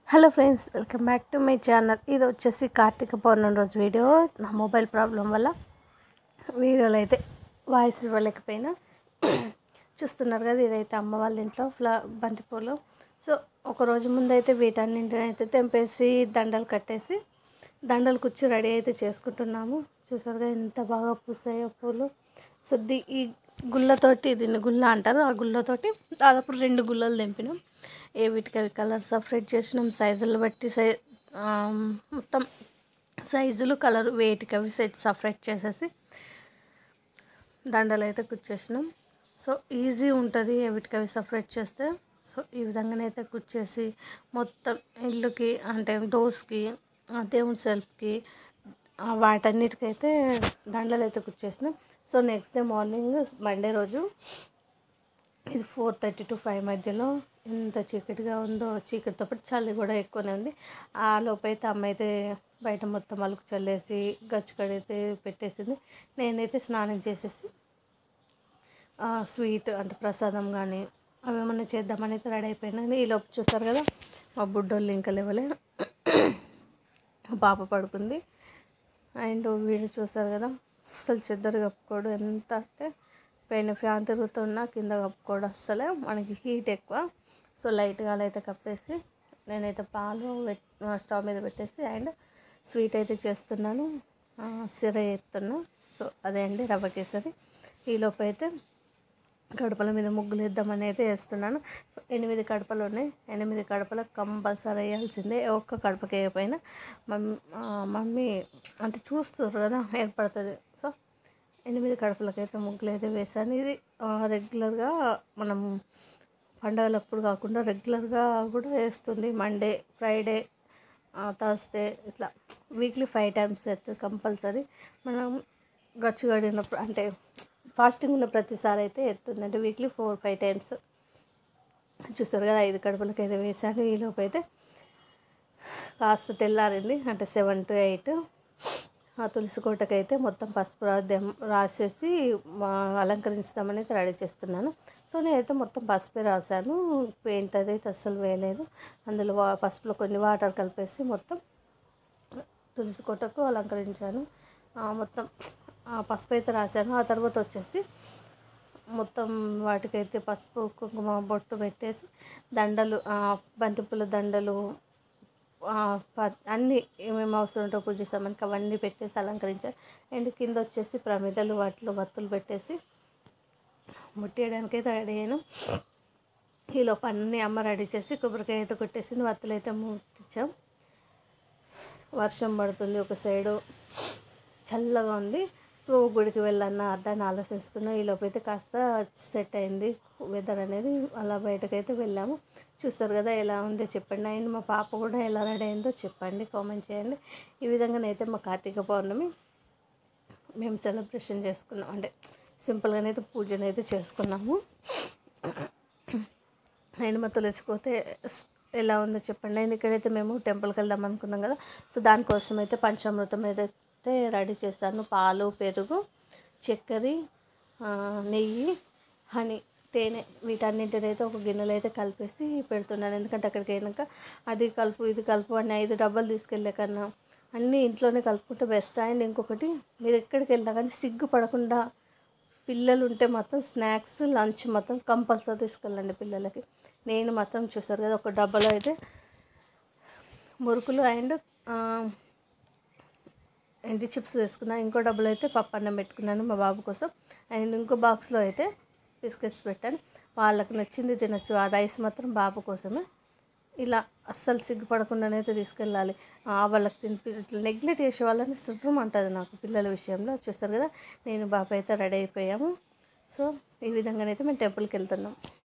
hello friends welcome back to my channel ఇది వచ్చేసి కార్తీక పౌర్ణమి రోజు వీడియో నా మొబైల్ ప్రాబ్లం వల్ల వీడియోలో అయితే వాయిస్ ఇవ్వలేకపోయినా చూస్తున్నారు కదా ఇదైతే అమ్మ వాళ్ళ ఇంట్లో ఫ్లా బంతిపూలు సో ఒక రోజు ముందు అయితే వీటన్నింటిని అయితే తెంపేసి దండలు కట్టేసి దండలు కుచ్చి రెడీ అయితే చేసుకుంటున్నాము చూసారు కదా ఎంత బాగా పూసాయో పూలు సో ది ఈ గుళ్ళతోటి దీన్ని గుల్ల అంటారు ఆ గుళ్ళతోటి దాదాపు రెండు గుల్లలు తెంపినాం ఏ వీటికి అవి కలర్ సపరేట్ చేసినాం సైజులు బట్టి సై ఆ, మొత్తం సైజులు కలర్ వేటికి అవి సెట్ సపరేట్ చేసేసి దండలు అయితే కుచ్చేసినాం సో ఈజీ ఉంటుంది వీటికి అవి సపరేట్ చేస్తే సో ఈ విధంగానైతే కుచ్చేసి మొత్తం ఇల్లుకి అంటే డోర్స్కి దేవుని సెల్ఫ్కి ఆ వాటన్నిటికైతే దండలు అయితే కుచ్చేసినాం so next day morning Monday రోజు ఇది ఫోర్ థర్టీ టు ఫైవ్ మధ్యలో ఎంత చీకటిగా ఉందో చీకటితో పాటు చలి కూడా ఎక్కువనే ఉంది ఆ లోపైతే అమ్మ అయితే బయట మొత్తం అలుకు చల్లేసి గచ్చుకడైతే పెట్టేసింది నేనైతే స్నానం చేసేసి ఆ, స్వీట్ అంటే ప్రసాదం కానీ అవి ఏమన్నా చేద్దామని అయితే రెడీ అయిపోయినా ఈ లోపు చూస్తారు కదా మా బుడ్డోళ్ళు ఇంకా లేవలే పాప పడుకుంది అండ్ వీడు చూసారు కదా అస్సలు చెద్దరు కప్పుకోడు ఎంత అంటే పైన ఫ్యాన్ తిరుగుతున్నా కింద కప్పుకోడు అస్సలే మనకి హీట్ ఎక్కువ సో లైట్గా అలా అయితే కప్పేసి నేనైతే పాలు పెట్ స్టవ్ మీద పెట్టేసి అండ్ స్వీట్ అయితే చేస్తున్నాను ఆ, సిర ఎత్తున్నా సో అదే అండి రవ్వ కేసరి ఈలోపు అయితే కడపల మీద ముగ్గులు వేద్దామని అయితే వేస్తున్నాను సో ఎనిమిది కడపలు ఉన్నాయి ఎనిమిది కడపలు కంపల్సరీ వేయాల్సిందే ఒక్క కడపకి వేయకపోయినా మమ్మీ ఆ, మమ్మీ అంటే చూస్తారు కదా ఏర్పడుతుంది సో ఎనిమిది కడపలకైతే ముగ్గులు అయితే వేసాను ఇది ఆ, రెగ్యులర్గా మనం పండగలప్పుడు కాకుండా రెగ్యులర్గా కూడా వేస్తుంది మండే ఫ్రైడే థర్స్డే ఇట్లా వీక్లీ ఫైవ్ టైమ్స్ వేస్తుంది కంపల్సరీ మనం గచ్చు గడినప్పుడు అంటే ఫాస్టింగ్ ఉన్న ప్రతిసారి అయితే ఎత్తుంది అంటే వీక్లీ ఫోర్ ఫైవ్ టైమ్స్ చూస్తారు కదా ఐదు కడుపులకి అయితే వేసాను ఈలోపు అయితే కాస్త తెల్లారింది అంటే సెవెన్ టు ఎయిట్ ఆ తులసి కోటకైతే మొత్తం పసుపు రాద్దాం రాసేసి మా అలంకరించుదామని అయితే రెడీ చేస్తున్నాను సో నేనైతే మొత్తం పసుపే రాశాను పెయింట్ అది అయితే అస్సలు వేయలేదు అందులో వా పసుపులో కొన్ని వాటర్ కలిపేసి మొత్తం తులసి కోటకు అలంకరించాను ఆ, మొత్తం ఆ పసుపు అయితే రాశాను ఆ తర్వాత వచ్చేసి మొత్తం వాటికైతే పసుపు కుంకుమ బొట్టు పెట్టేసి దండలు ఆ, బంతిపూల దండలు ఆ, ప- అన్నీ ఏమేమి అవసరం ఉంటో పూజ సామాన్కి అవన్నీ పెట్టేసి అలంకరించాను అండ్ కింద వచ్చేసి ప్రమిదలు వాటిలో వత్తులు పెట్టేసి ముట్టేయడానికి అయితే రెడీ అయ్యాను ఈలోపు అన్నీ అమ్మ రెడీ చేసి కొబ్బరికాయ అయితే కొట్టేసింది వత్తులు అయితే ముట్టించాం వర్షం పడుతుంది ఒక సైడు చల్లగా ఉంది సో గుడికి వెళ్ళన్న అద్దాన్ని ఆలోచిస్తున్నా ఈ లోపు అయితే కాస్త సెట్ అయింది వెదర్ అనేది అలా బయటకైతే వెళ్ళాము చూస్తారు కదా ఎలా ఉందో చెప్పండి అండ్ మా పాప కూడా ఎలా రెడీ అయిందో చెప్పండి కామెంట్ చేయండి ఈ విధంగానైతే మా కార్తీక పౌర్ణమి మేము సెలబ్రేషన్ చేసుకున్నాం అంటే సింపుల్గానైతే పూజను అయితే చేసుకున్నాము అండ్ మా తులసిపోతే ఎలా ఉందో చెప్పండి అండ్ ఇక్కడైతే మేము టెంపుల్కి వెళ్దాం అనుకున్నాం కదా సో దానికోసం అయితే పంచామృతం ఏదైతే రెడీ చేస్తాను పాలు పెరుగు చక్కెర ఆ, నెయ్యి హనీ తేనె వీటన్నింటిని అయితే ఒక గిన్నెలో అయితే కలిపేసి పెడుతున్నాను ఎందుకంటే అక్కడికి అయినాక అది కలుపు ఇది కలుపు అని ఐదు డబ్బాలు తీసుకెళ్ళే కన్నా అన్నీ ఇంట్లోనే కలుపుకుంటే బెస్ట్ అండ్ ఇంకొకటి మీరు ఎక్కడికి వెళ్ళినా కానీ సిగ్గు పడకుండా పిల్లలు ఉంటే మాత్రం స్నాక్స్ లంచ్ మాత్రం కంపల్సరీ తీసుకెళ్ళండి పిల్లలకి నేను మాత్రం చూసారు కదా ఒక డబ్బాలో అయితే మురుకులు అండ్ ఎంటి చిప్స్ తీసుకున్నా ఇంకో డబ్బులో అయితే పప్పు అన్నం పెట్టుకున్నాను మా బాబు కోసం అండ్ ఇంకో బాక్స్లో అయితే బిస్కెట్స్ పెట్టాను వాళ్ళకి నచ్చింది తినచ్చు ఆ రైస్ మాత్రం బాబు కోసమే ఇలా అస్సలు సిగ్గుపడకుండానైతే తీసుకెళ్ళాలి ఆ, వాళ్ళకి తినిపి ఇట్లా నెగ్లెక్ట్ చేసే వాళ్ళని శుభ్రం అంటుంది నాకు పిల్లల విషయంలో చూస్తారు కదా నేను బాబు అయితే రెడీ అయిపోయాము సో ఈ విధంగానైతే మేము టెంపుల్కి వెళ్తున్నాం